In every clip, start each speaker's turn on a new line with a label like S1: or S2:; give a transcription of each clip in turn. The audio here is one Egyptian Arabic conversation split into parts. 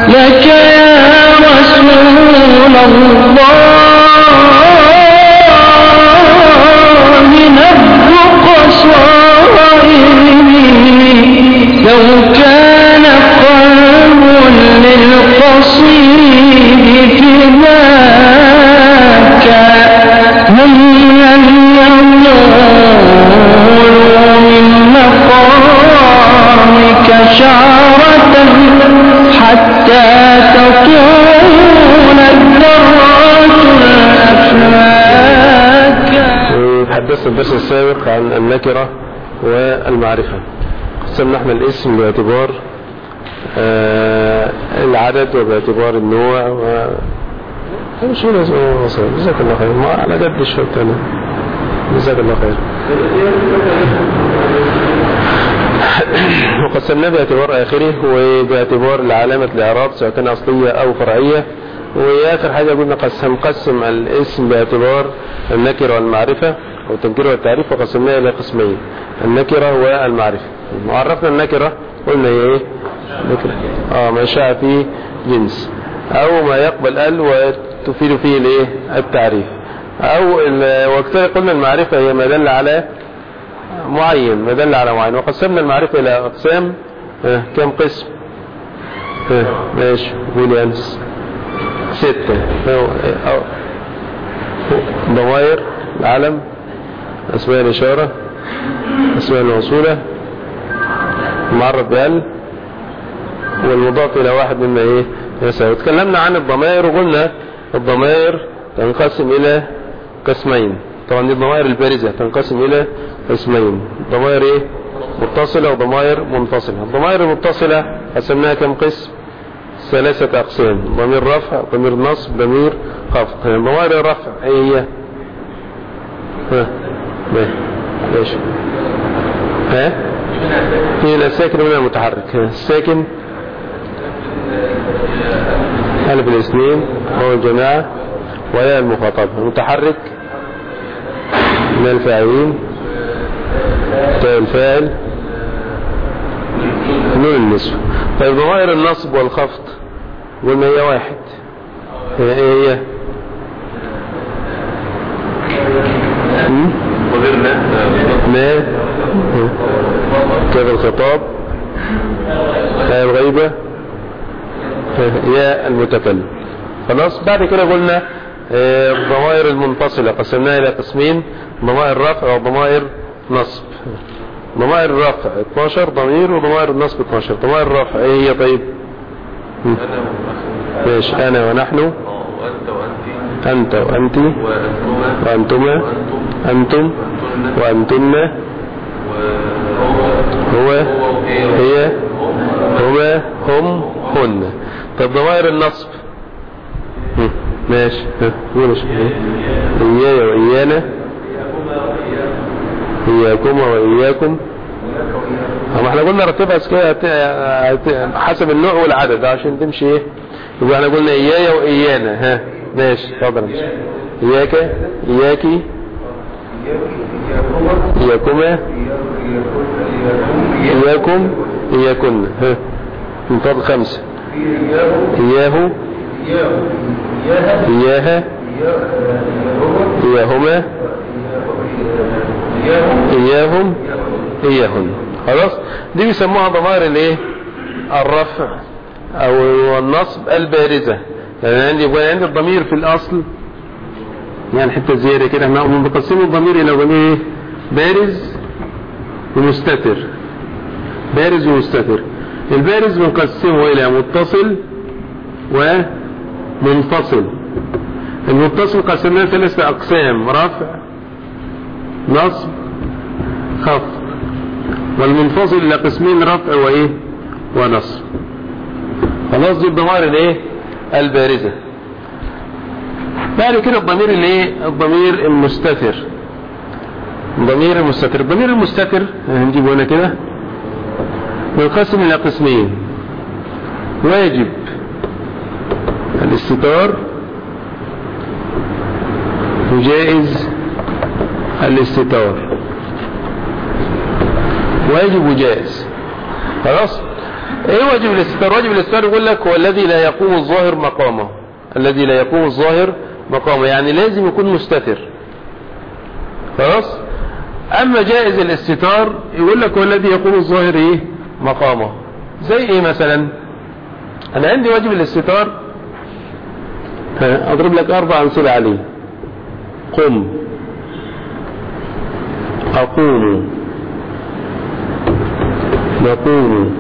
S1: لك يا رسول الله نبض قصائري لو كان قلب للقصيد فداك هم لم ينولوا من مقامك شعرة حتى تطول الذرات الأفلاك
S2: تحدثنا الدرس السابق عن النكرة والمعرفة قسمنا احنا الاسم باعتبار آه العدد وباعتبار النوع و شو لازم وصل جزاك الله خير ما على قد الشوط انا جزاك الله خير وقسمناه باعتبار اخره وباعتبار العلامة الاعراب سواء كان اصلية او فرعية واخر حاجة قلنا قسم قسم الاسم باعتبار النكرة والمعرفة او التنكير والتعريف وقسمناه الى قسمين النكرة والمعرفة وعرفنا النكرة قلنا هي ايه نكرة اه ما شاء فيه جنس او ما يقبل ال وتفيد فيه الايه التعريف او ال- وكذلك قلنا المعرفة هي ما دل على معين ما دل على معين وقسمنا المعرفة الى اقسام آه كم قسم آه ماشي قول يا انس ستة أو- أو- ضمائر العلم اسماء الاشارة اسماء الموصولة معرف بال والمضاف الى واحد مما ايه يساوي تكلمنا عن الضمائر وقلنا الضمائر تنقسم الى قسمين طبعا دي الضمائر البارزة تنقسم الى قسمين ضمائر ايه متصلة وضمائر منفصلة الضمائر المتصلة قسمناها كم قسم ثلاثة اقسام ضمير رفع ضمير نصب ضمير خفض ضمائر الرفع ايه هي ها ما- ماشي ها في الساكن ومن المتحرك ها، الساكن ألف الاثنين وهو الجماعة وياء المخاطبة المتحرك من الفاعلين تاء الفاعل نون النسوة طيب ضمائر النصب والخفض قلنا هي واحد هي ايه هي هم؟ ما كيف الخطاب يا الغيبة يا المتكلم خلاص بعد كده قلنا آه، الضمائر المنفصلة قسمناها إلى قسمين ضمائر رفع وضمائر نصب ضمائر الرفع 12 ضمير وضمائر النصب 12 ضمائر الرفع ايه هي طيب م. ماشي انا ونحن
S3: وأنت وأنت
S2: انت وانت
S3: وأنتما
S2: وانتما انتم وانتن هو هي هما هم هن طب ضمائر النصب م. ماشي ها، قول يا شيخ. إياي وإيانا إياكم وإياكم اما احنا قلنا رتبها كده هت- هت- حسب النوع والعدد عشان تمشي ايه يبقى احنا قلنا إياي وإيانا ها ماشي اتفضل يا شيخ. إياك إياكي إياكما إياكم إياكن ها من خمسة إياه إياها إياهما إياهم إياهن خلاص دي بيسموها ضمائر الايه الرفع او النصب البارزة يعني عندي يبقى عندي الضمير في الاصل يعني حتة زيادة كده احنا بنقسم الضمير الى ضمير ايه بارز ومستتر بارز ومستتر البارز بنقسمه الى متصل ومنفصل المتصل قسمناه ثلاثة اقسام رفع نصب خفض والمنفصل الى قسمين رفع وايه ونصب خلاص دي الضمائر الايه البارزة بعد كده الضمير الايه الضمير المستتر الضمير المستتر الضمير المستتر هنجيبه هنا كده منقسم الى قسمين واجب الاستتار وجائز الاستتار واجب وجائز خلاص ايه واجب الاستتار واجب الاستتار يقول لك هو الذي لا يقوم الظاهر مقامه الذي لا يقوم الظاهر مقامه يعني لازم يكون مستتر خلاص اما جائز الاستتار يقول لك هو الذي يقوم الظاهر ايه مقامه زي ايه مثلا انا عندي واجب الاستتار ها، اضرب لك اربع امثله عليه قم اقوم نقوم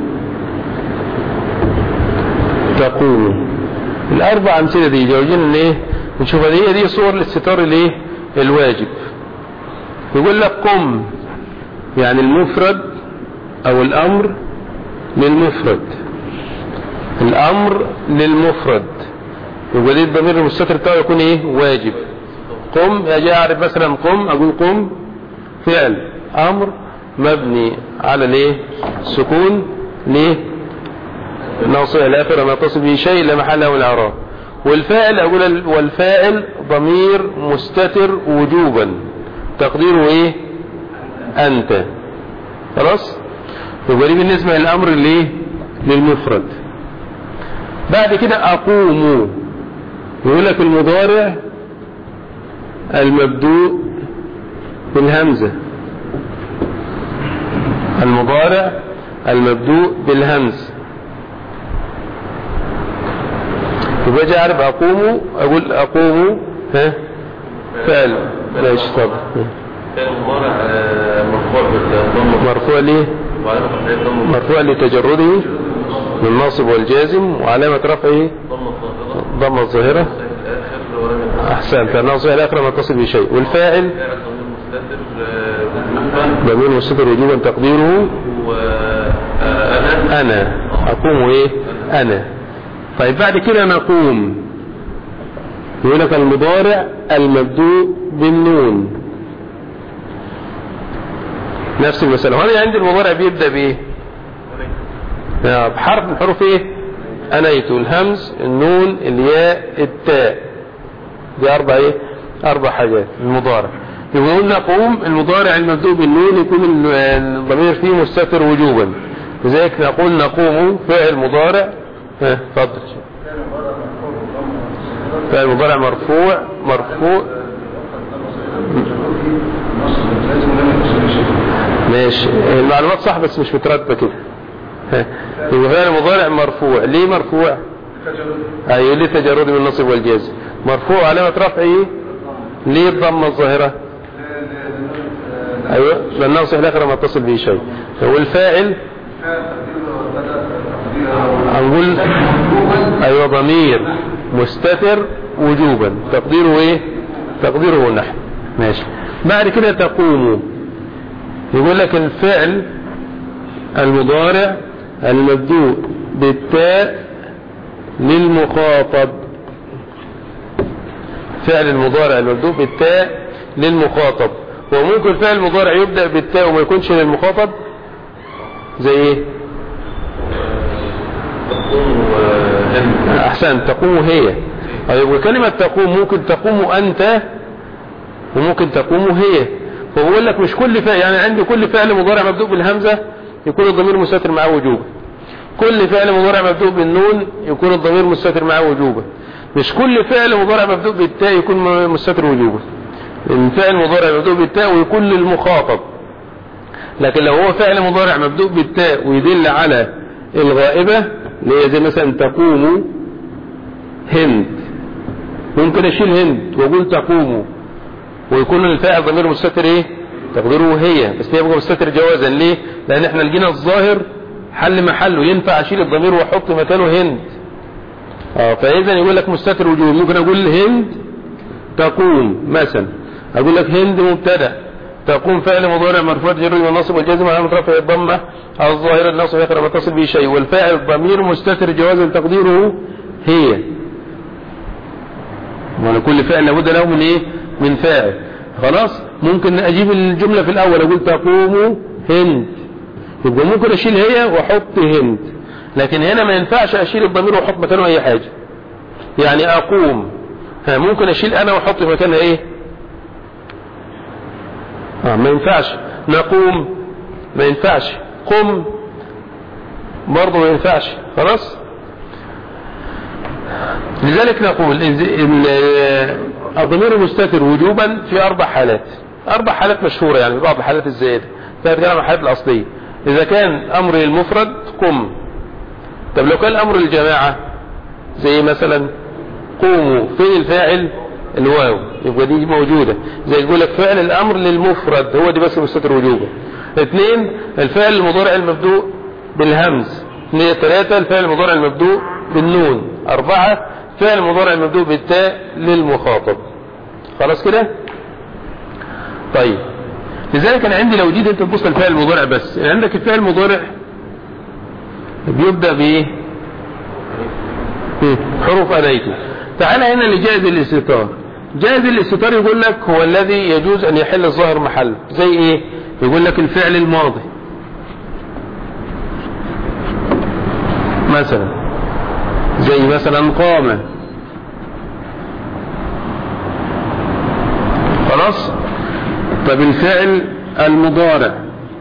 S2: تقوم الاربع امثله دي جاوبين ايه نشوف هي دي صور الاستتار الايه الواجب يقول لك قم يعني المفرد او الامر للمفرد الامر للمفرد يبقى دي الضمير المستتر بتاعه يكون ايه واجب قم اجي اعرف مثلا قم اقول قم فعل امر مبني على الايه سكون ليه ناصع الاخر ما تصل به شيء لا محل له من الاعراب والفاعل اقول ال- والفاعل ضمير مستتر وجوبا تقديره ايه انت خلاص يبقى دي بالنسبه للامر اللي للمفرد بعد كده اقوم يقول لك المضارع المبدوء بالهمزه المضارع المبدوء بالهمز يبقى اجي اعرف اقوم اقول اقوم ها فعل ماشي طب
S3: كان المضارع آه، مرفوع بالضم
S2: مرفوع ليه
S3: وعلامة رفعه الضم
S2: مرفوع لتجرده من الناصب والجازم وعلامة رفعه
S3: ضم الظاهرة
S2: ضم الظاهرة
S3: الآخر ورمي
S2: احسنت الناصب الاخر ما تصل بشيء والفاعل
S3: فاعل ضمير مستتر آه، وجوبا
S2: ضمير مستتر وجوبا تقديره
S3: وأنا
S2: انا اقوم ايه انا طيب بعد كده نقوم يقول لك المضارع المبدوء بالنون نفس المسألة وأنا عندي المضارع بيبدأ بإيه آه، بحرف من حروف إيه أنيت الهمز النون الياء التاء دي أربع إيه أربع حاجات المضارع يقول نقوم المضارع المبدوء بالنون يكون ال- الضمير فيه مستتر وجوبا لذلك نقول نقوم فعل مضارع ها اتفضل فعل مضارع مرفوع مرفوع ماشي المعلومات صح بس مش مترتبه كده ها. يبقى فعل مضارع مرفوع ليه مرفوع ايوه ليه تجرد من النصب والجازم مرفوع علامه رفعه ليه الضمه الظاهره ايوه لان ناصح الاخر ما اتصل به شيء والفاعل هنقول ايوه ضمير مستتر وجوبا تقديره ايه تقديره نحن ماشي بعد كده تقوم يقول لك الفعل المضارع المبدوء بالتاء للمخاطب فعل المضارع المبدوء بالتاء للمخاطب وممكن فعل المضارع يبدأ بالتاء وما يكونش للمخاطب زي ايه
S3: تقوم وهم
S2: احسن تقوم هي طيب وكلمة تقوم ممكن تقوم انت وممكن تقوم هي فبقول لك مش كل فعل يعني عندي كل فعل مضارع مبدوء بالهمزة يكون الضمير مستتر معاه وجوبا كل فعل مضارع مبدوء بالنون يكون الضمير مستتر معاه وجوبا مش كل فعل مضارع مبدوء بالتاء يكون مستتر وجوبا الفعل مضارع مبدوء بالتاء ويكون للمخاطب لكن لو هو فعل مضارع مبدوء بالتاء ويدل على الغائبة اللي هي زي مثلا تقوم هند ممكن اشيل هند واقول تقوم ويكون الفاعل ضمير مستتر ايه تقديره هي بس يبقى مستتر جوازا ليه لان احنا لقينا الظاهر حل محله ينفع اشيل الضمير واحط مكانه هند اه فاذا يقول لك مستتر وجوب ممكن اقول هند تقوم مثلا اقول لك هند مبتدا تقوم فعل مضارع مرفوع جر والنصب والجزم علامة رفع الضمة الظاهرة النصب يقرأ ما تصل به شيء والفاعل ضمير مستتر جوازا تقديره هي وانا كل فعل لابد له من ايه من فاعل خلاص ممكن اجيب الجملة في الاول اقول تقوم هند يبقى ممكن اشيل هي واحط هند لكن هنا ما ينفعش اشيل الضمير واحط مكانه اي حاجة يعني اقوم ها ممكن اشيل انا واحط مكانها ايه آه ما ينفعش نقوم ما ينفعش قم برضه ما ينفعش خلاص لذلك نقول إن- إن الضمير المستتر وجوبا في أربع حالات أربع حالات مشهورة يعني في بعض الحالات الزائدة فهتكلم عن الحالات الأصلية إذا كان أمر للمفرد قم طب لو كان أمر للجماعة زي مثلا قوموا فين الفاعل الواو يبقى دي موجودة زي يقول لك فعل الأمر للمفرد هو دي بس مستتر وجوبا اثنين الفعل المضارع المبدوء بالهمز اثنين ثلاثة الفعل المضارع المبدوء بالنون أربعة فعل المضارع المبدوء بالتاء للمخاطب خلاص كده طيب لذلك انا عندي لو جيت انت تبص للفعل المضارع بس يعني عندك الفعل المضارع بيبدأ بايه مم. حروف أنيته تعال هنا لجائز الاستتار جائز الاستتار يقول لك هو الذي يجوز أن يحل الظاهر محل زي إيه يقول لك الفعل الماضي مثلا زي مثلا قام خلاص طب الفعل المضارع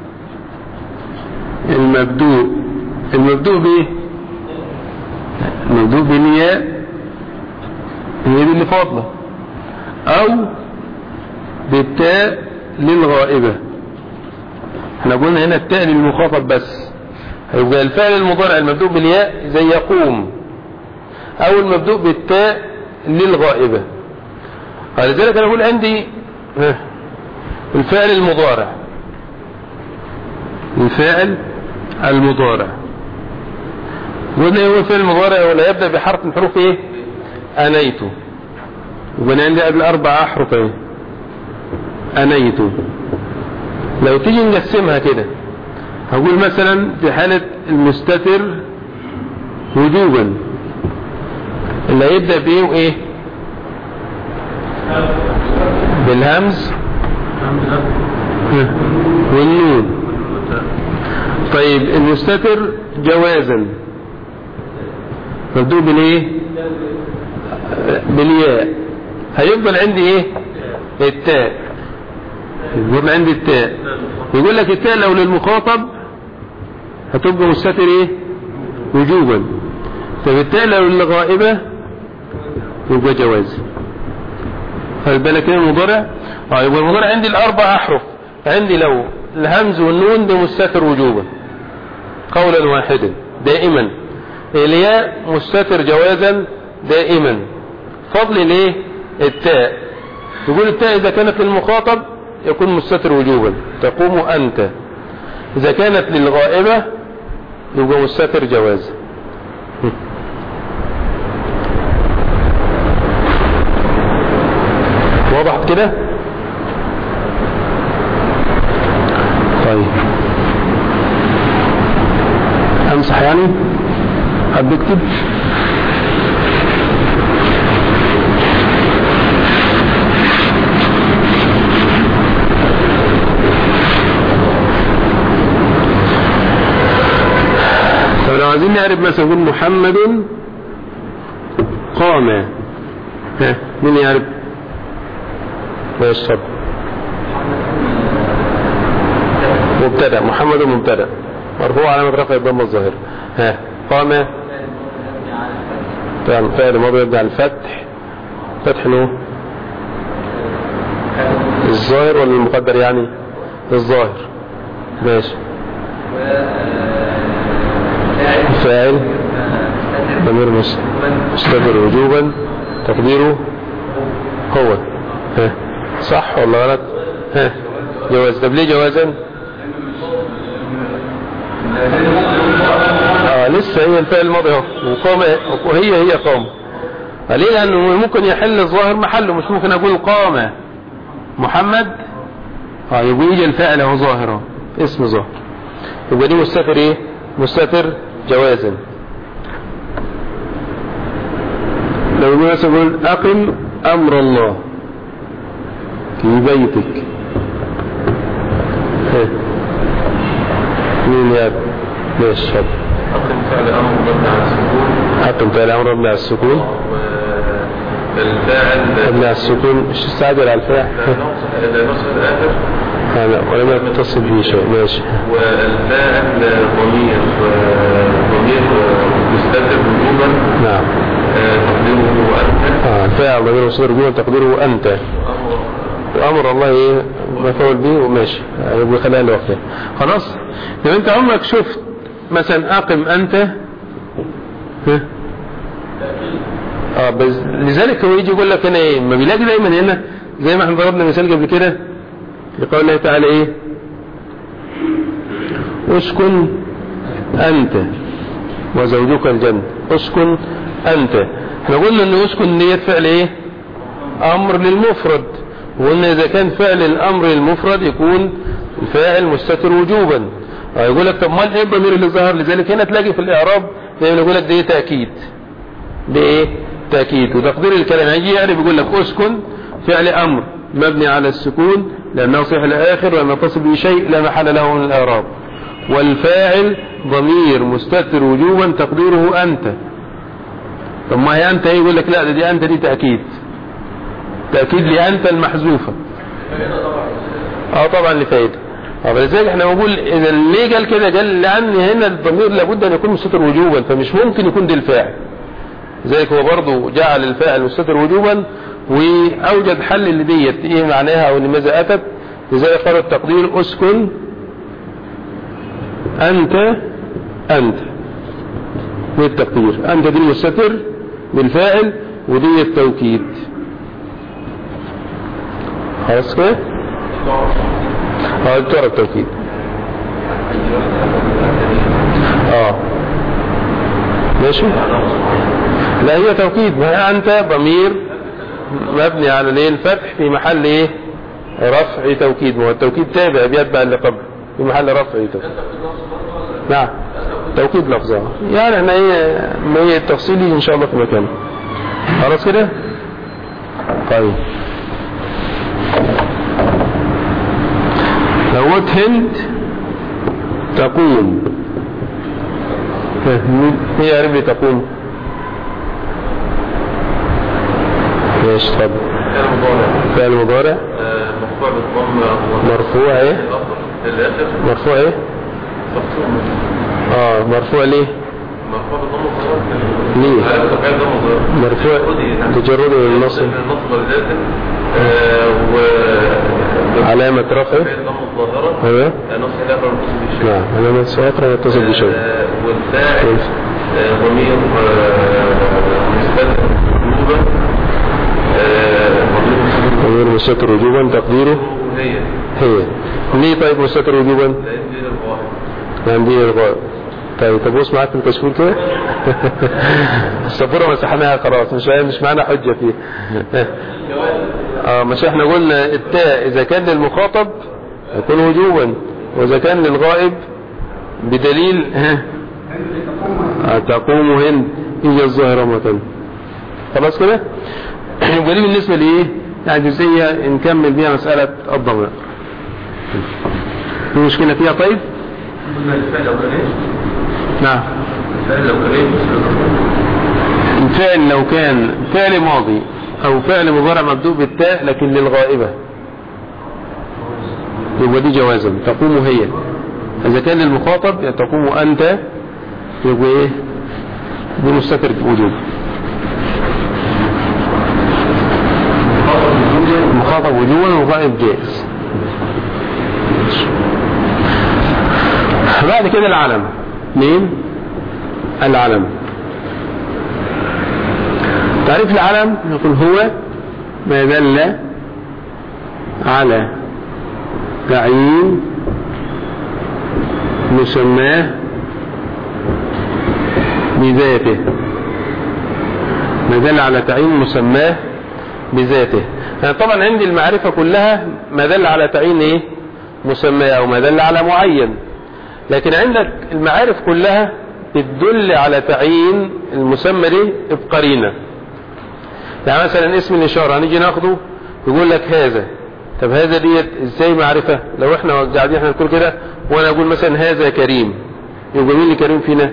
S2: المبدوء المبدوء بايه المبدوء بالياء هي دي اللي فاضله او بالتاء للغائبة احنا قلنا هنا التاء للمخاطب بس هيبقى الفعل المضارع المبدوء بالياء زي يقوم او المبدوء بالتاء للغائبة لذلك انا اقول عندي ها، الفعل المضارع الفعل المضارع قلنا هو الفعل المضارع ولا يبدأ بحرف من حروف ايه انيت وقلنا عندي قبل اربع احرف ايه انيت لو تيجي نقسمها كده هقول مثلا في حالة المستتر وجوبا اللي هيبدأ بايه وايه بالهمز والنون طيب المستتر جوازا مبدوء بالايه بالياء هيفضل عندي ايه التاء يقول عندي التاء يقول لك التاء لو للمخاطب هتبقى مستتر ايه وجوبا طب التاء لو للغائبة يبقى جواز خد بالك ايه المضارع اه يبقى المضارع عندي الاربع احرف عندي لو الهمز والنون ده مستتر وجوبا قولا واحدا دائما الياء مستتر جوازا دائما فضل الايه التاء يقول التاء اذا كانت للمخاطب يكون مستتر وجوبا تقوم انت اذا كانت للغائبة يبقى مستتر جوازا وضحت كده طيب امسح يعني حد يكتب طب لو عايزين نعرف مثلا نقول محمد قام ها مين يعرف ماشي اتفضل مبتدا محمد مبتدا مرفوع علامة رفع الضمة الظاهرة ها قام فعل فعل ماضي يبدأ على الفتح فتح نو الظاهر ولا المقدر يعني الظاهر ماشي فاعل ضمير مس- مستتر وجوبا تقديره هو ها صح ولا غلط ها جواز طب ليه جوازا اه لسه هي الفعل الماضي اهو وقام وهي هي قام ليه لانه ممكن يحل الظاهر محله مش ممكن اقول قام محمد اه يبقى يجي الفعل اهو ظاهر اهو اسم ظاهر يبقى دي مستتر ايه مستتر جوازا لو يقول مثلا يقول اقم امر الله في بيتك ها. مين يا ابني ماشي اتفضل
S3: أقم فعل أمر مبني على السكون
S2: حكم فعل امر مبني على السكون
S3: والفاعل
S2: مبني على السكون مش تستعجل على الفاعل
S3: لا نقص لا نقص الآخر
S2: لا ولم يتصل به شيء ماشي
S3: والفاعل ضمير ضمير مستتر وجوبا
S2: نعم
S3: آه، تقديره أنت
S2: اه الفاعل ضمير مصدر وجوبا تقديره انت
S3: أمر
S2: وامر الله ايه مفعول به وماشي يعني يبقى خليها لوحدها خلاص طب انت عمرك شفت مثلا اقم انت ها اه بس لذلك هو يجي يقول لك هنا ايه ما بيلاقي دايما هنا زي ما احنا ضربنا مثال قبل كده لقول الله تعالى ايه اسكن انت وزوجك الجنة اسكن انت احنا قلنا ان اسكن ديت فعل ايه امر للمفرد وقلنا اذا كان فعل الامر للمفرد يكون الفاعل مستتر وجوبا اه يقول لك طب ما ايه الضمير اللي ظهر لذلك هنا تلاقي في الاعراب زي ما يقول لك ده تاكيد بايه تاكيد وتقدير الكلام يجي يعني بيقول لك اسكن فعل امر مبني على السكون لانه صيح الاخر وان يتصل به شيء لا محل له من الاعراب والفاعل ضمير مستتر وجوبا تقديره انت طب ما هي انت ايه يقول لك لا ده دي انت دي تاكيد تاكيد لانت المحذوفه اه طبعا لفائده اه فلذلك احنا بنقول اذا ليه قال كده قال لان هنا الضمير لابد ان يكون مستتر وجوبا فمش ممكن يكون دي الفاعل ذلك هو برضه جعل الفاعل مستتر وجوبا واوجد حل لديت ايه معناها او لماذا اتت لذلك قال التقدير اسكن انت انت دي التقدير انت دي المستتر بالفاعل ودي التوكيد خلاص كده اه تعرف توكيد اه ماشي لا هي توكيد ما هي انت ضمير مبني على الايه الفتح في محل ايه رفع توكيد ما هو التوكيد تابع بيتبع اللي قبل في محل رفع توكيد نعم توكيد لفظة يعني احنا ايه ما هي التفصيلي ان شاء الله في مكانه خلاص كده طيب لو قلت هند تقوم ها، مين مين يعرف لي تقوم ماشي اتفضل
S3: كان مضارع
S2: فعل مضارع
S3: آه، مرفوع بالضم أول
S2: مرفوع ايه
S3: الآخر
S2: مرفوع ايه
S3: مفتوح
S2: اه مرفوع ليه
S3: مرفوع بالضم الظاهر
S2: ليه؟
S3: آه، تقاعد ضم الظاهر
S2: مرفوع تجرده من النصب
S3: النصب اللازم آه، و
S2: علامة رفعه
S3: ضم الظاهرة
S2: ايوه
S3: نص الآخر متصل بشيء
S2: نعم علامة سيطرة يتصل بشيء
S3: آه، والفاعل
S2: والف-
S3: آه، ضمير آه، مستتر وجوبا آه، ضمير مستتر
S2: ضمير مستتر وجوبا تقديره
S3: هي
S2: هي ليه طيب مستتر وجوبا
S3: لأن دي الغاية
S2: نعم دي الغاء طيب طب بص معاك في التشكيل كده السبورة مسحناها خلاص مش مش معانا حجة فيها اه مش احنا قلنا التاء اذا كان للمخاطب يكون وجوبا واذا كان للغائب بدليل ها آه، تقوم هند هي الظاهرة مرة خلاص كده يبقى دي بالنسبة لإيه يعني جزئية نكمل بيها مسألة الضمير في مشكلة فيها طيب
S3: الفعل لو كان ايش؟
S2: نعم
S3: الفعل لو كان ايش؟
S2: الفعل لو كان فعل ماضي او فعل مضارع مبدوء بالتاء لكن للغائبة يبقى دي جوازا تقوم هي اذا كان للمخاطب تقوم انت يبقى ايه دي مستتر وجوب المخاطب وجوبا والغائب جائز بعد كده العلم مين العلم تعريف العلم نقول هو ما دل على تعيين مسماه بذاته ما دل على تعيين مسماه بذاته أنا طبعا عندي المعرفة كلها ما دل على تعيين ايه مسماه او ما دل على معين لكن عندك المعارف كلها بتدل على تعيين المسمى دي بقرينه يعني مثلا اسم الإشارة هنيجي ناخده يقول لك هذا طب هذا ديت ازاي معرفة لو احنا قاعدين احنا نقول كده وانا اقول مثلا هذا كريم يبقى مين اللي كريم فينا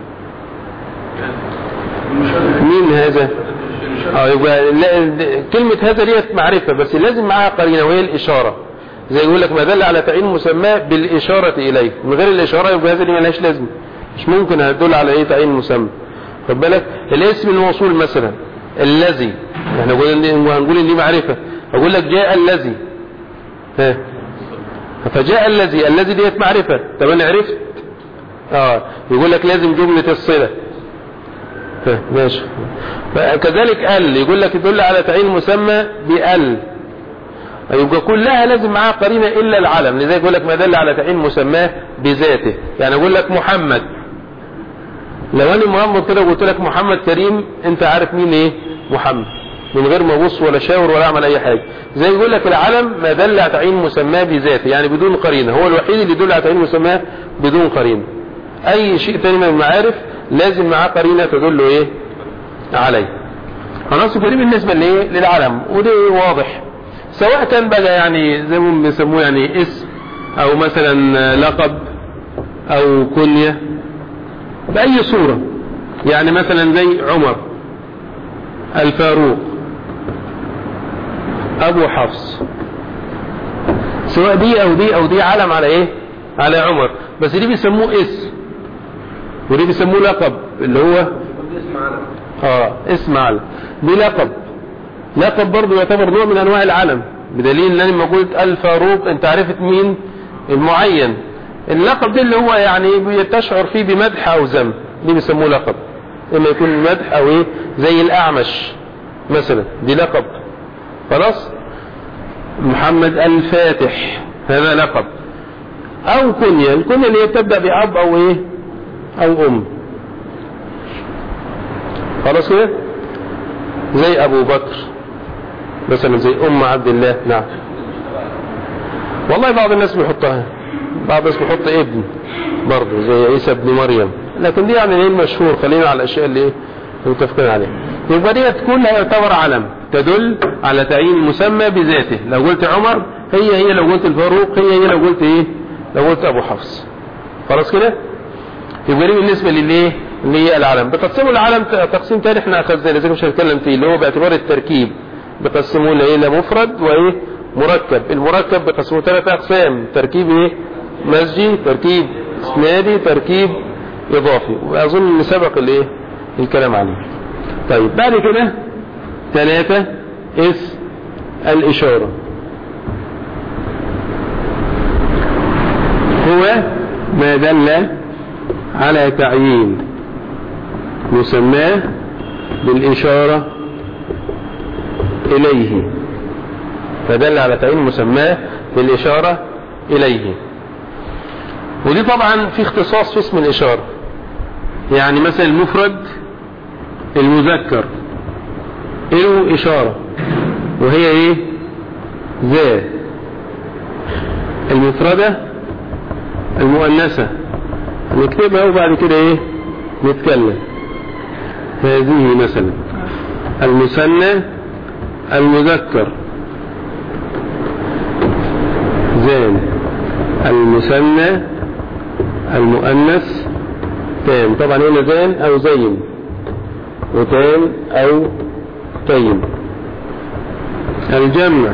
S2: مين هذا اه يبقى لا كلمة هذا ديت معرفة بس لازم معاها قرينة وهي الإشارة زي يقول لك ما دل على تعيين مسماه بالإشارة إليه من غير الإشارة يبقى هذا دي ملهاش لازمة مش ممكن هتدل على ايه تعيين مسمى خد بالك الاسم الموصول مثلا الذي احنا قلنا هنقول ان دي معرفة اقول لك جاء الذي ها فجاء الذي الذي ديت معرفة طب انا عرفت اه يقول لك لازم جملة الصلة ها ماشي كذلك ال يقول لك يدل على تعيين مسمى بال يبقى كلها لازم معاها قرينة الا العلم لذلك يقول لك ما دل على تعيين مسماه بذاته يعني اقول لك محمد لو انا محمد كده قلت لك محمد كريم انت عارف مين ايه محمد من غير ما ابص ولا شاور ولا اعمل اي حاجه زي يقول لك العلم ما دل على تعيين مسماه بذاته يعني بدون قرينه هو الوحيد اللي يدل على تعيين مسماه بدون قرينه اي شيء تاني من المعارف لازم معاه قرينه تدل ايه عليه خلاص ودي بالنسبه لايه للعلم ودي واضح سواء كان بقى يعني زي ما بيسموه يعني اسم او مثلا لقب او كنيه باي صوره يعني مثلا زي عمر الفاروق ابو حفص سواء دي او دي او دي علم على ايه على عمر بس دي بيسموه اسم ودي بيسموه لقب اللي هو
S3: اسم علم
S2: اه اسم علم دي لقب لقب برضه يعتبر نوع من انواع العلم بدليل ان انا لما قلت الفاروق انت عرفت مين المعين اللقب ده اللي هو يعني تشعر فيه بمدح او ذم دي بيسموه لقب اما يكون مدح او ايه زي الاعمش مثلا دي لقب خلاص محمد الفاتح هذا لقب او كنية الكنية اللي هي بتبدأ بأب او ايه او ام خلاص كده زي ابو بكر مثلا زي ام عبد الله نعم والله بعض الناس بيحطها بعض الناس بيحط ابن برضه زي عيسى ابن مريم لكن دي يعني ايه المشهور خلينا على الاشياء اللي ايه متفقين عليها يبقى دي كلها يعتبر علم تدل على تعيين مسمى بذاته لو قلت عمر هي هي لو قلت الفاروق هي هي لو قلت ايه لو قلت ابو حفص خلاص كده يبقى دي بالنسبه للايه اللي هي العلم بيقسموا العلم تقسيم تاني احنا اخذناه لذلك مش هنتكلم فيه اللي هو باعتبار التركيب بيقسموه الى الى مفرد وايه مركب المركب بيقسموه ثلاث اقسام تركيب ايه مسجي تركيب اسنادي تركيب اضافي واظن ان سبق الايه الكلام عليه طيب بعد كده ثلاثة اس الاشارة هو ما دل على تعيين مسماه بالإشارة إليه فدل على تعيين مسماه بالإشارة إليه ودي طبعا في اختصاص في اسم الإشارة يعني مثلا المفرد المذكر له إشارة وهي إيه ذا المفردة المؤنثة نكتبها وبعد كده إيه نتكلم هذه مثلا المثنى المذكر زين المثنى المؤنث تام طبعا هنا زين او زين وتام او تيم الجمع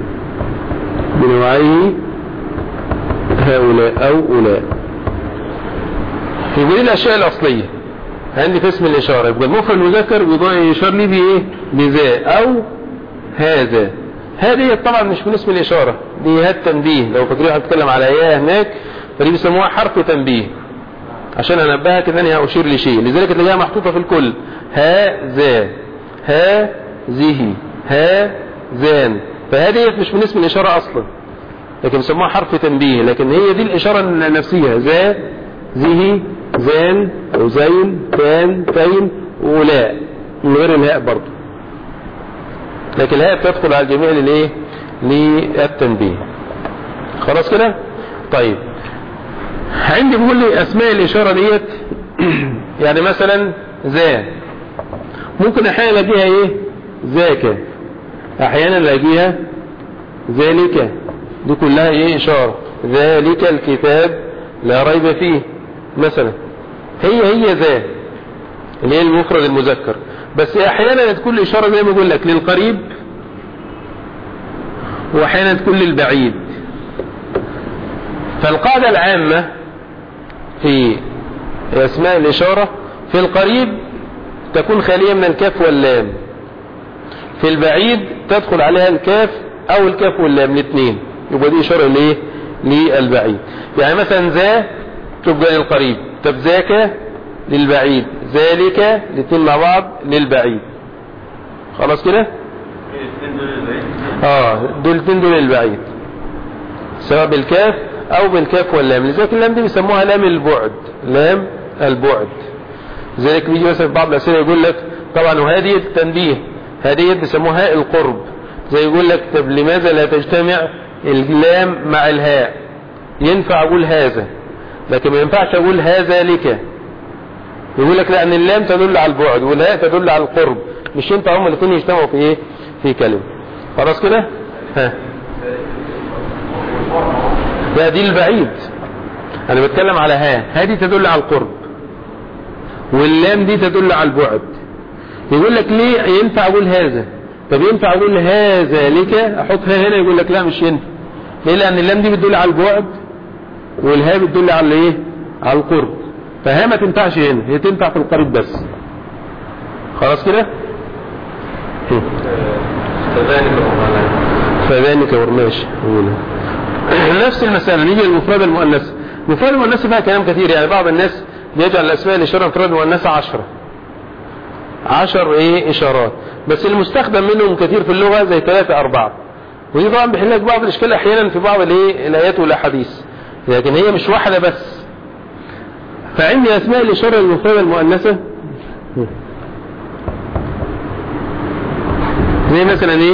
S2: بنوعيه هؤلاء او اولاء يقول لي الاشياء الاصليه عندي في اسم الاشاره يبقى المفرد المذكر يشار لي بايه بذا او هذا هذه طبعا مش من اسم الاشاره دي هات تنبيه لو فاكرين هتكلم على اياه هناك فدي بيسموها حرف تنبيه عشان انبهك ان انا اشير لشيء لذلك تلاقيها محطوطه في الكل هذا هذه هذان فهذه مش من اسم الاشاره اصلا لكن بيسموها حرف تنبيه لكن هي دي الاشاره النفسيه ذا ذه زان او زين تان تين ولاء من غير الهاء برضه لكن الهاء بتدخل على الجميع للايه للتنبيه خلاص كده طيب عندي بيقول لي اسماء الاشاره ديت يعني مثلا ذا ممكن احيانا الاقيها ايه ذاك احيانا الاقيها ذلك دي كلها ايه اشاره ذلك الكتاب لا ريب فيه مثلا هي هي ذا اللي هي المفرد المذكر بس احيانا تكون الاشاره زي ما بقول لك للقريب واحيانا تكون للبعيد فالقاعده العامه في أسماء الإشارة في القريب تكون خالية من الكاف واللام في البعيد تدخل عليها الكاف أو الكاف واللام الاثنين يبقى دي إشارة لإيه للبعيد يعني مثلا ذا تبقى للقريب طب ذاك للبعيد ذلك الاثنين مع بعض للبعيد خلاص كده
S3: الاثنين دول البعيد
S2: اه دول الاثنين دول للبعيد سواء بالكاف او بالكاف واللام لذلك اللام دي بيسموها لام البعد لام البعد لذلك بيجي مثلا في بعض الاسئله يقول لك طبعا وهذه التنبيه هذه بيسموها هاء القرب زي يقول لك طب لماذا لا تجتمع اللام مع الهاء ينفع اقول هذا لكن ما ينفعش اقول هذا لك يقول لك لان اللام تدل على البعد والهاء تدل على القرب مش ينفع هما الاثنين يجتمعوا في ايه في كلمه خلاص كده ها لا دي البعيد انا بتكلم على ها هذه تدل على القرب واللام دي تدل على البعد يقول لك ليه ينفع اقول هذا طب ينفع اقول هذا لك احطها هنا يقول لك لا مش ينفع ليه لان اللام دي بتدل على البعد والها بتدل على الايه على القرب فها ما تنفعش هنا هي تنفع في القريب بس خلاص كده هم.
S3: كذلك ومعنى
S2: فذلك ورماش نفس المسألة نيجي للمفردة المؤنثة المفردة المؤنثة فيها كلام كثير يعني بعض الناس بيجعل الأسماء الإشارة مفردة مؤنثة عشرة عشر إيه إشارات بس المستخدم منهم كثير في اللغة زي ثلاثة أربعة ودي طبعا بيحل لك بعض الإشكال أحيانا في بعض الإيه الآيات والأحاديث لكن هي مش واحدة بس فعندي أسماء الإشارة المفردة المؤنثة زي مثلا إيه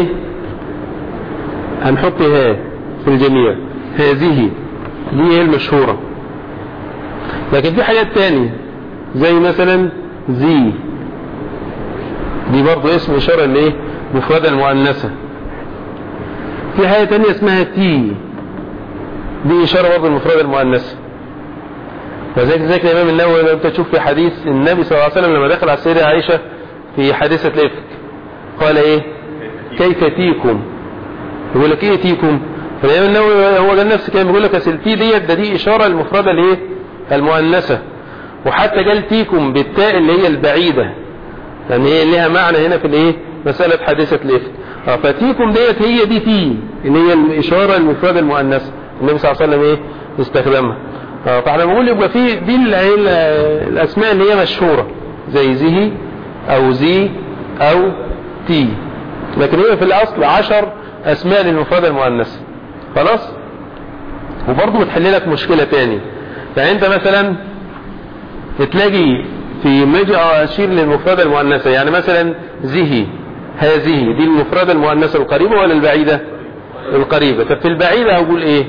S2: هنحط ها في الجميع هذه دي هي المشهورة لكن في حاجات تانية زي مثلا زي دي برضو اسم إشارة لإيه مفردة المؤنثة في حاجة تانية اسمها تي دي إشارة برضو المفردة المؤنثة وذلك ذلك الإمام النووي لو أنت تشوف في حديث النبي صلى الله عليه وسلم لما دخل على السيدة عائشة في حادثة الإفك قال إيه كيف تيكم يقول لك ايه تيكم فالإمام النووي هو قال نفس كان بيقول لك اصل تي ديت ده دي إشارة المفردة لإيه المؤنثة وحتى قال تيكم بالتاء اللي هي البعيدة لأن هي لها معنى هنا في الإيه مسألة حادثة الإفك اه فتيكم ديت هي دي تي اللي هي الإشارة المفردة المؤنثة النبي صلى الله عليه وسلم إيه استخدمها اه فاحنا بنقول يبقى في دي ال- ال- الأسماء اللي هي مشهورة زي زي أو زي أو تي لكن هي في الأصل عشر أسماء للمفردة المؤنثة خلاص وبرضه بتحل لك مشكلة تاني يعني انت مثلا تلاقي في مجي أشير للمفردة المؤنثة يعني مثلا زهي هذه دي المفردة المؤنثة القريبة ولا البعيدة القريبة طب في البعيدة هقول ايه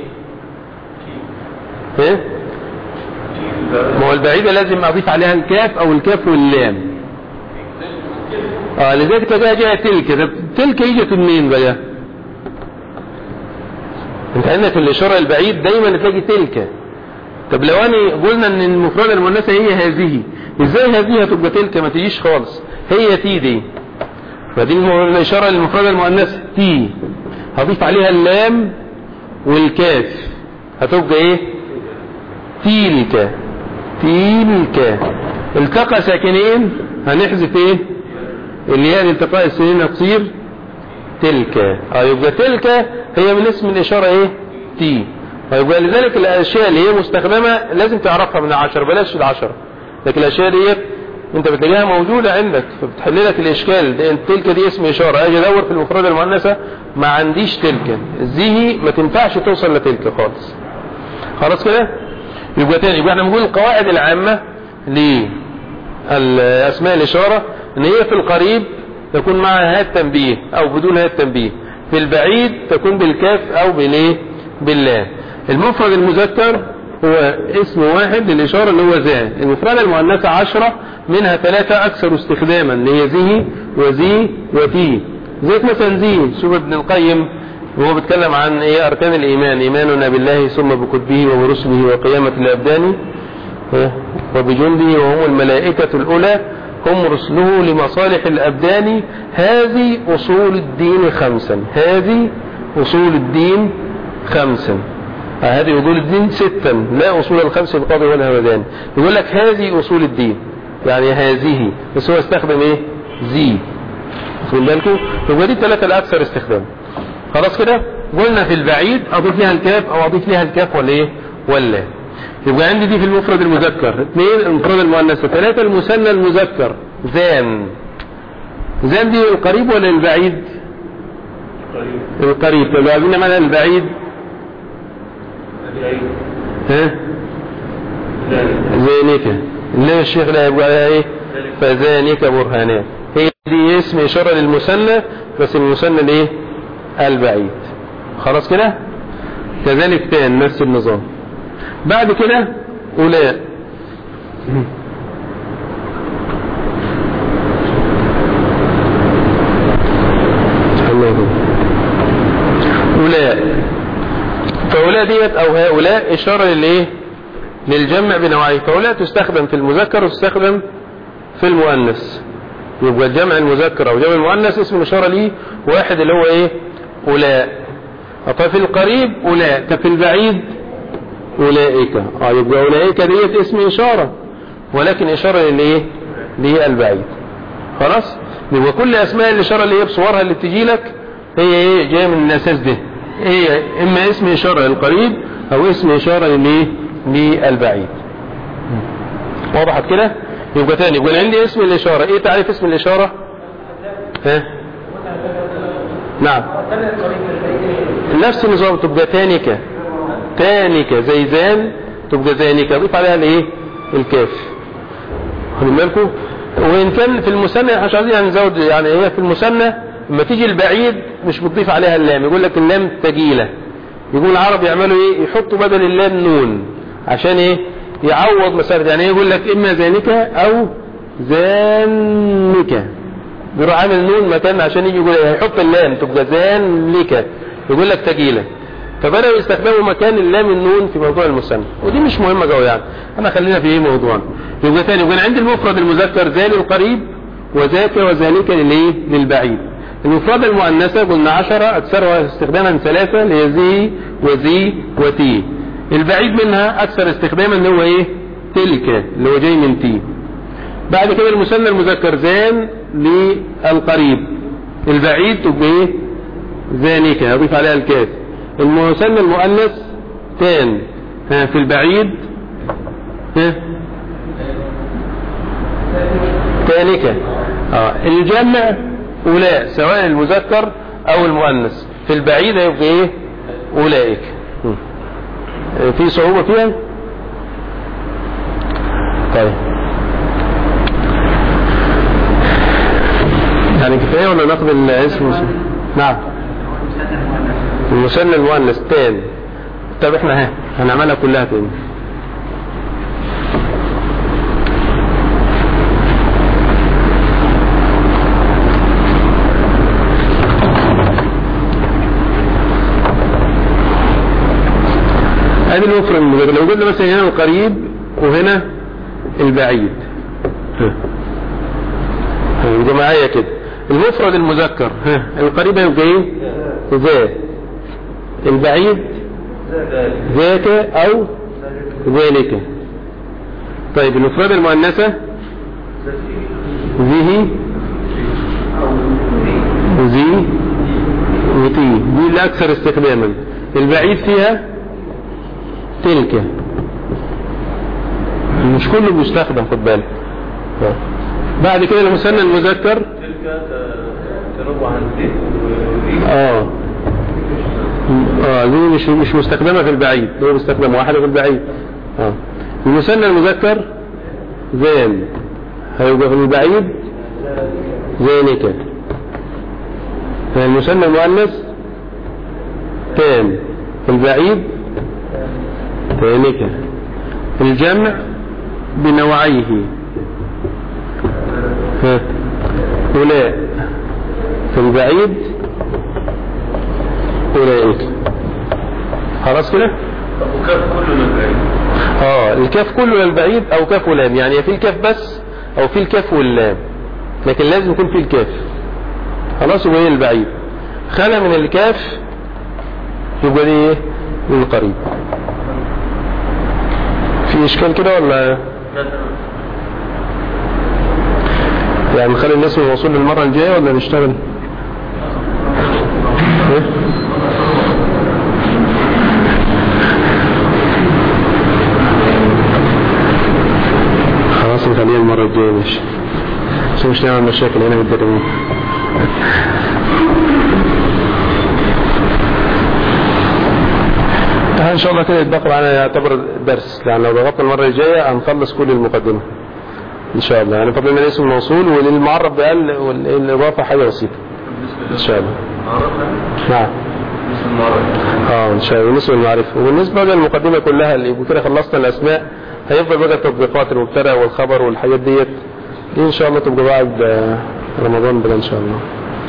S2: ايه ما هو البعيدة لازم اضيف عليها الكاف او الكاف واللام اه لذلك تلاقيها جايه تلك طب تلك يجت منين بقى انت عندك الاشاره البعيد دايما تلاقي تلك طب لو انا قلنا ان المفردة المؤنثة هي هذه ازاي هذه هتبقى تلك ما تجيش خالص هي تي دي فدي الاشاره للمفردة المؤنثة تي هضيف عليها اللام والكاف هتبقى ايه تيلك تيلك التقى ساكنين هنحذف ايه اللي هي الالتقاء السنين تصير تلك اه يبقى تلك هي من اسم الاشارة ايه تي ويبقى لذلك الاشياء اللي هي مستخدمة لازم تعرفها من العشرة بلاش العشرة لكن الاشياء دي انت بتلاقيها موجودة عندك فبتحل لك الاشكال لان تلك دي اسم اشارة اجي ادور في المفردة المؤنثة ما عنديش تلك زيه ما تنفعش توصل لتلك خالص خلاص كده يبقى تاني يبقى احنا بنقول القواعد العامة للاسماء الاشارة ان هي في القريب تكون معها هاء التنبيه او بدون هاء التنبيه في البعيد تكون بالكاف او بالايه باللام المفرد المذكر هو اسم واحد للإشارة اللي هو ذا المفردة المؤنثة عشرة منها ثلاثة أكثر استخداما اللي هي ذي وذي وتي زي مثلا ذي شوف ابن القيم وهو بيتكلم عن ايه أركان الإيمان إيماننا بالله ثم بكتبه وبرسله وقيامة الأبدان وبجنده وهم الملائكة الأولى هم رسله لمصالح الأبدان هذه أصول الدين خمسا هذه أصول الدين خمسا آه، هذه أصول الدين ستا لا أصول الخمس القاضي ولا همدان يقول لك هذه أصول الدين يعني هذه بس هو استخدم ايه زي خد بالكم يبقى دي الثلاثة الأكثر استخدام خلاص كده قلنا في البعيد أضيف لها الكاف أو أضيف لها الكاف ولا ايه ولا يبقى عندي دي في المفرد المذكر اثنين المفرد المؤنث ثلاثة المثنى المذكر زان زان دي القريب ولا البعيد القريب طب عايزين معنى البعيد ها ذلك اللي الشيخ لا يبقى عليها ايه فذلك برهانان هي دي اسم اشارة للمثنى بس المثنى الايه البعيد خلاص كده كذلك تان نفس النظام بعد كده أولاء أولاء فأولاء ديت أو هؤلاء إشارة للإيه للجمع بنوعين فأولاء تستخدم في المذكر وتستخدم في المؤنث يبقى الجمع المذكر أو جمع المؤنث اسم الإشارة ليه واحد اللي هو إيه أولاء ففي القريب أولاء ففي البعيد أولئك آه يبقى أولئك ديت اسم إشارة ولكن إشارة للإيه للبعيد خلاص يبقى كل أسماء الإشارة اللي هي بصورها اللي بتجي لك هي إيه جاية من الأساس ده هي إما اسم إشارة للقريب أو اسم إشارة للإيه للبعيد وضحت كده يبقى تاني يبقى عندي اسم الإشارة إيه تعريف اسم الإشارة ها نعم نفس النظام تبقى تانكة تانكة زي زان تبقى زانكة اضيف عليها الايه الكاف خدوا بالكم وان كان في المثنى احنا مش عايزين يعني نزود يعني هي في المثنى لما تيجي البعيد مش بتضيف عليها اللام يقول لك اللام تجيله يقول العرب يعملوا ايه يحطوا بدل اللام نون عشان ايه يعوض مسافه يعني يقول لك اما زانكة او زانكة بيروح عامل نون مكان عشان يجي يقول هيحط اللام تبقى زانكة يقول لك تجيله فبدأوا يستخدموا مكان اللام النون في موضوع المثنى ودي مش مهمة قوي يعني انا خلينا في ايه موضوع يبقى تاني يبقى عندي المفرد المذكر زال القريب وذاك وذلك للايه للبعيد المفرد المؤنثة قلنا عشرة اكثرها استخداما ثلاثة اللي هي زي وزي وتي البعيد منها اكثر استخداما اللي هو ايه تلك اللي هو جاي من تي بعد كده المثنى المذكر زان للقريب البعيد تبقى ايه ذلك اضيف عليها الكاف المثنى المؤنث تان ها في البعيد ها تانكة اه الجمع أولاء سواء المذكر أو المؤنث في البعيد هيبقى إيه أولئك م. في صعوبة فيها طيب يعني كفاية ولا ناخد الاسم نعم المثنى المؤنث تاني طب احنا ها هنعملها كلها تاني ادي المفرد المذكر لو قلنا مثلا هنا القريب وهنا البعيد ها. يبقى معايا كده المفرد المذكر ها القريب هيبقى ايه ذا البعيد ذاك او ذلك طيب المفرد المؤنثة ذه ذي وتي دي الاكثر استخداما البعيد فيها تلك مش كله بيستخدم خد بالك بعد كده المثنى المذكر
S3: تلك تنوع عن ذي
S2: اه اه دي مش مش مستخدمة في البعيد هو مستخدم واحدة في البعيد اه المثنى المذكر ذان هيبقى في البعيد ذانك المثنى المؤنث تام في البعيد ذانك الجمع بنوعيه ها أولاء في البعيد أولئك خلاص كده
S3: وكاف كله من بعيد
S2: اه الكاف كله للبعيد او كاف ولام يعني في الكاف بس او في الكاف واللام لكن لازم يكون في الكاف خلاص يبقى ايه البعيد خلى من الكاف يبقى دي ايه من قريب في اشكال كده ولا يعني نخلي الاسم الموصول للمرة الجاية ولا نشتغل إيه؟ خلاص نخليها المرة الجاية ماشي بس مش نعمل مشاكل هنا بالدرجة ان شاء الله كده يتبقى معنا يعتبر درس لان لو ضغطنا المرة الجاية هنخلص كل المقدمة ان شاء الله يعني فضلنا الاسم الموصول وللمعرب بقل والاضافة حاجة بسيطة ان شاء الله نعم اه ان شاء الله بالنسبه للمعرفه وبالنسبه للمقدمه كلها اللي يبقى كده خلصنا الاسماء هيفضل بقى تطبيقات المبتدا والخبر والحاجات ديت دي ان شاء الله تبقى بعد آه، رمضان بقى ان شاء الله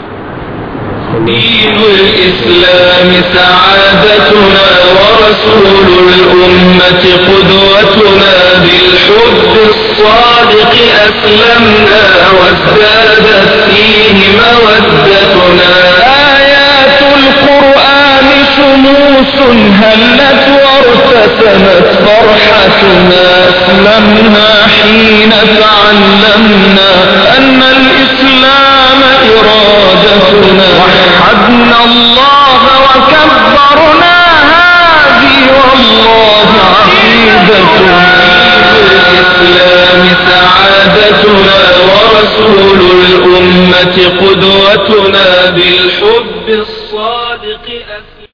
S4: دين الإسلام سعادتنا ورسول الأمة قدوتنا بالحب الصادق أسلمنا وازدادت فيه مودتنا آيات القرآن شموس هلت وارتسمت فرحتنا أسلمنا حين تعلمنا أن الإسلام إرادتنا وحدنا الله وكبرنا هذه والله عقيدتنا الإسلام سعادتنا ورسول الأمة قدوتنا بالحب الصادق أسلم